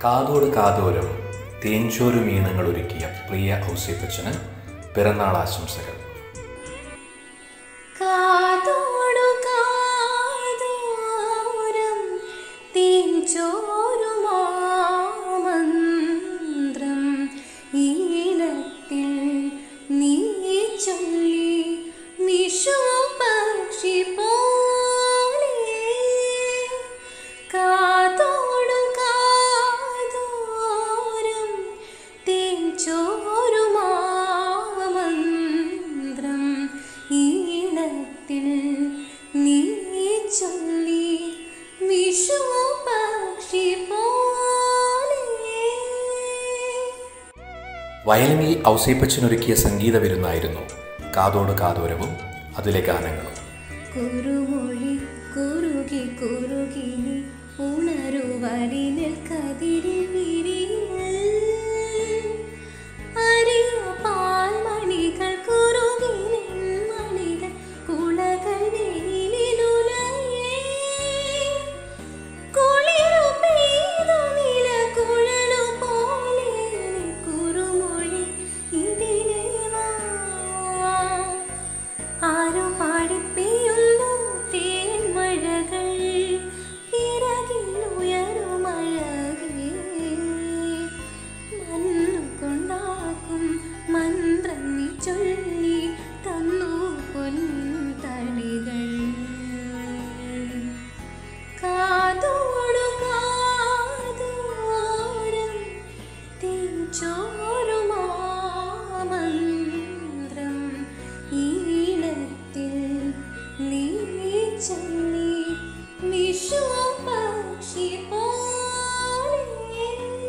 കാതോട് കാതോരം തേഞ്ചോരു മീനങ്ങൾ ഒരുക്കിയ പ്രിയ ഔസേപ്പച്ചന് പിറന്നാൾ ആശംസകൾ കാതോടു കാതോരം തേഞ്ചോരുമാമന്ത്രം ഈണത്തിൽ നീ ചൊല്ലി വിഷു പക്ഷി പോലെ കാതോടു കാതോരം തേഞ്ചോരുമാമന്ത്രം ഈണത്തിൽ നീ ചൊല്ലി വിഷു പക്ഷി പോലെ വയലിനിൽ ഔസേപ്പച്ചനൊരുക്കിയ സംഗീത വിരുന്നായിരുന്നു കാതോട് കാതോരവും അതിലെ ഗാനങ്ങളും കുറുമൊഴി കുറുകി കുറുകി നീ ഉണരുവരിനിൽ കതിരി അരിയ പാൽമണികൾ കുറുകി നിൻമണികൾ കുളകൾ വെയിലിലുലയേ കുളിരു പെയ്തു നില കുഴലു പോലെ നീ കുറുമൊഴി ഇതിലേ വാ ആരോ പാടിപ്പെയ്യുന്നു തേൻമഴകൾ ഇറകിലുയരുമഴകേ മണ്ണുകൊണ്ടാക്കും മന്ത്രം നീ ചൊല്ലി തന്നു പൊൻതളികൾ കാതോടു കാതോരം തേഞ്ചോരുമാമന്ത്രം ഈണത്തിൽ നീ ചൊല്ലി വിഷു പക്ഷി പോലെ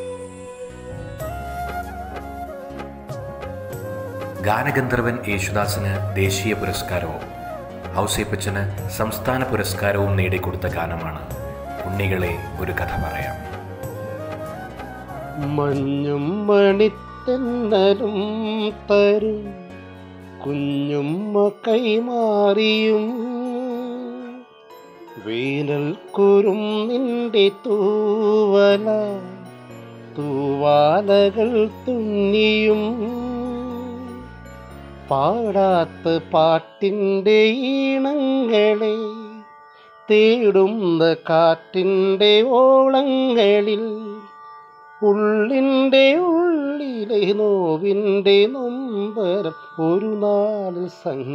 ഗാനഗന്ധർവൻ യേശുദാസിന് ദേശീയ പുരസ്കാരവും ഔസേപ്പച്ചന് സംസ്ഥാന പുരസ്കാരവും നേടിക്കൊടുത്ത ഗാനമാണ് ഉണ്ണികളെ ഒരു കഥ പറയാം മഞ്ഞും മണിത്തെന്നലും തരും കുഞ്ഞുമ്മ കൈമാറിയും വേനൽ കുരും നിന്റെ തൂവല തൂവാലകൾ തുന്നിയും പാടാത്ത പാട്ടിൻ്റെ ഈണങ്ങളെ തേടുന്ന കാറ്റിൻ്റെ ഓളങ്ങളിൽ ഉള്ളിൻ്റെ ഉള്ളിലെ നോവിൻ്റെ നൊമ്പരം ഒരു നാല്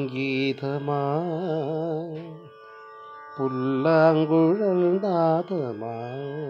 സംഗീതമായി പുല്ലാങ്കുഴൽ നാദമായി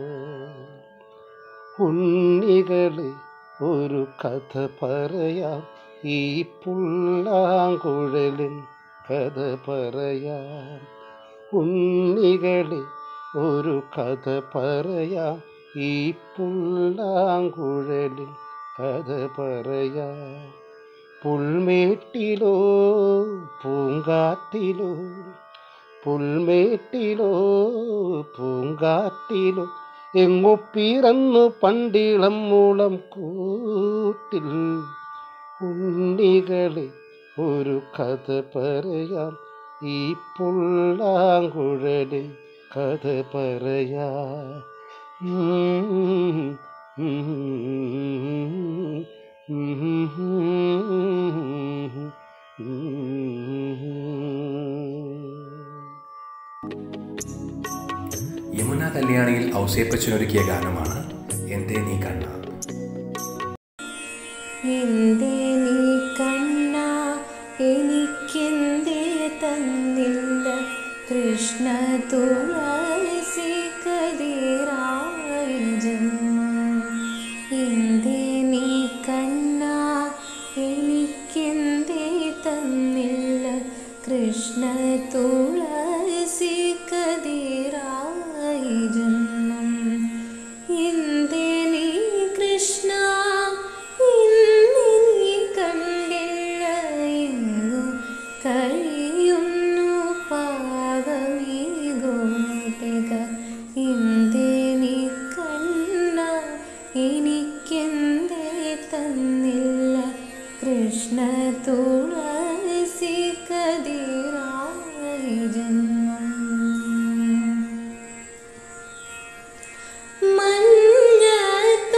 ഉണ്ണികളെ ഒരു കഥ പറയാം ഈ പുല്ലാങ്കുഴലിൻ കഥ പറയാം ഉണ്ണികളെ ഒരു കഥ പറയാം ഈ പുല്ലാങ്കുഴലിൻ കഥ പറയാം പുൽമേട്ടിലോ പൂങ്കാറ്റിലോ പുൽമേട്ടിലോ പൂങ്കാറ്റിലോ എങ്ങു പിറന്നു പണ്ടിളം മൂളം കൂട്ടിൽ ഉണ്ണികളെ ഒരു കഥ പറയാം ഈ പുല്ലാങ്കുഴലിൽ കഥ പറയാം ഉം, ഉം, യമുന കല്യാണിയിൽ ഔസേപ്പച്ചനൊരുക്കിയ ഗാനമാണ് എന്തേ നീ കണ്ണ എന്തേ നീ കണ്ണ എനിക്കെന്തേ തന്നില്ല കൃഷ്ണ തുളസി കതിരായി ജന്മം എന്തേ നീ കണ്ണ എനിക്കെന്തേ തന്നില്ല കൃഷ്ണ തുളസി കതിരായി ജന്മം എന്തേ നീ കൃഷ്ണ ഇന്ന് നീ കണ്ടില്ല എങ്ങു കഴിയുന്നു പാവമീ ഗോപിക എന്തേ നീ കണ്ണ എനിക്കെന്തേ തന്നില്ല കൃഷ്ണ തുളസി കതിരായി ജന്മം മഞ്ഞ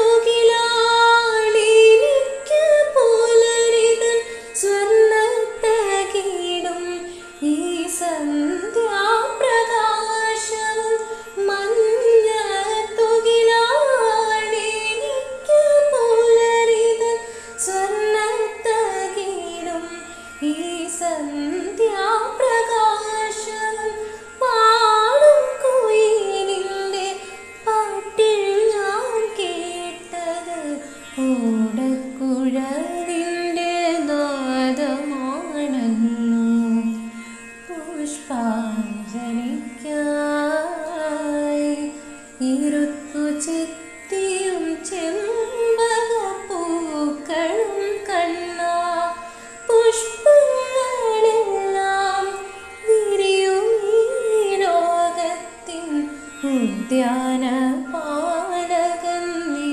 ഓടക്കുഴലിൻ്റെ നാദമാണല്ലോ പുഷ്പാഞ്ജലിക്കായി ഇരുത്തു ചെത്തിയും ചെമ്പകപ്പൂക്കളും കണ്ണ പുഷ്പങ്ങളെല്ലാം വിരിയും ഈ ലോകത്തിൻ ഉദ്യാന പാലകൻ നീ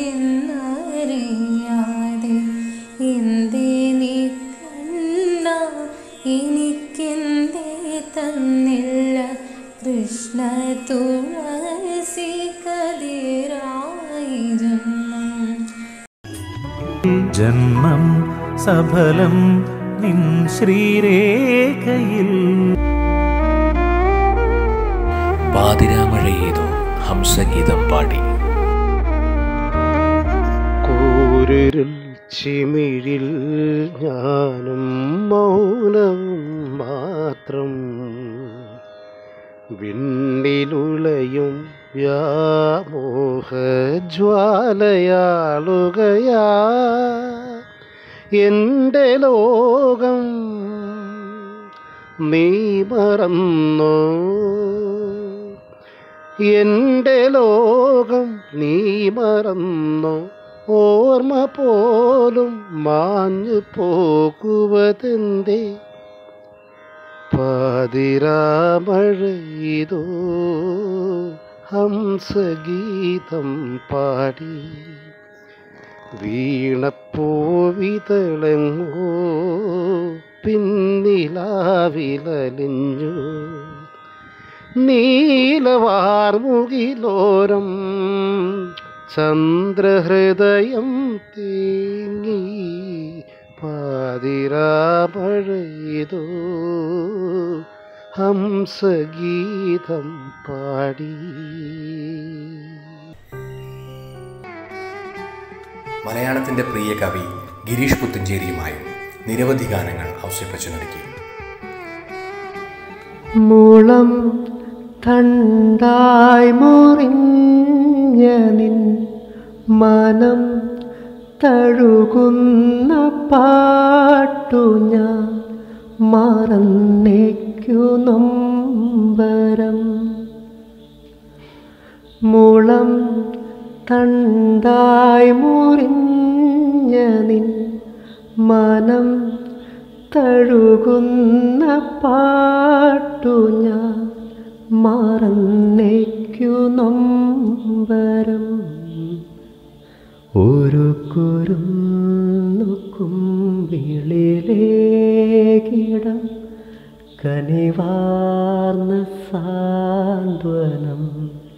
എന്നറിയാതെ എന്തേ നീ കണ്ണ എനിക്കെന്തേ തന്നില്ല കൃഷ്ണ തുളസി കതിരായി ജന്മം ജന്മം സഫലം നിൻ ശ്രീരേഖയിൽ പാതിരാമഴയേതോ ഹംസഗീതം പാടി കൂരിരുൾ ചിമിഴിൽ ഞാനും മൗനവും മാത്രം വിണ്ണിലുളയും വ്യാമോഹ ജ്വാലയാളുകയാ എൻ്റെ ലോകം നീ മറന്നോ എൻ്റെ ലോകം നീ മറന്നോ ഓർമ്മ പോലും മാഞ്ഞു പോകുവതെന്തേ പാതിരാമഴയിതോ ഹംസഗീതം പാടി വീണപ്പൂവിതളങ്ങോ പിന്നിലാവിലലിഞ്ഞു നീലവാർമുകിലോരം ചന്ദ്രഹൃദയം തേങ്ങി പാതിരാമഴയിതോ ഹംസഗീതം പാടി മലയാളത്തിന്റെ പ്രിയ കവി ഗിരീഷ് പുത്തഞ്ചേരിയുമായും നിരവധി ഗാനങ്ങൾ ഔസേപ്പച്ചനൊരുക്കി മുളം തണ്ടായി മുറിഞ്ഞ നിൻ മനം തഴുകുന്ന പാട്ടു ഞാൻ മറന്നേക്കു നൊമ്പരം മുളം തണ്ടായി മുറിഞ്ഞ നിൻ മനം തഴുകുന്ന പാട്ടു ഞാൻ മറന്നേക്കു നൊമ്പരം ഒരു കുരുന്നു കുമ്പിളിലേകിടം കനിവാർന്ന സാന്ത്വനം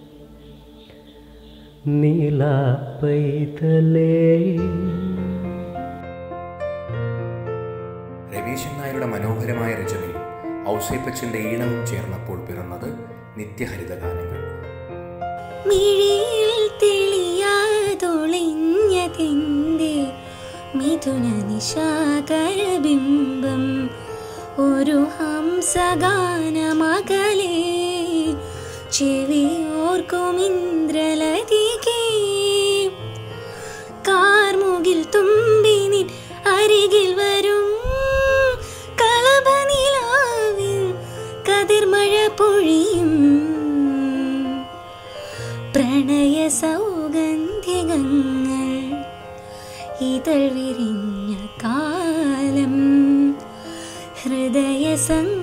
നീലാപ്പൈതലേ രവീശൻ നായരുടെ മനോഹരമായ രചനയിൽ ഔസേപ്പച്ചന്റെ ഈണവും ചേർന്നപ്പോൾ പിറന്നത് നിത്യഹരിത ഗാനങ്ങൾ മിഴിയിൽ തെളിയാതൊളിഞ്ഞതെന്തേ മിഥുന നിശാകരബിംബം ഒരു ഹംസഗാനമകലേ ചെവിയോർക്കും ഇന്ദ്രലതികേ കാർമുകിൽ തുമ്പിനിൻ അരികിൽ വരും കളഭനിലാവിൻ കതിർമഴ പൊഴിയും പ്രണയ സൗഗന്ധികങ്ങൾ ഇതൾ വിരിഞ്ഞ കാലം ഹൃദയ സംഗ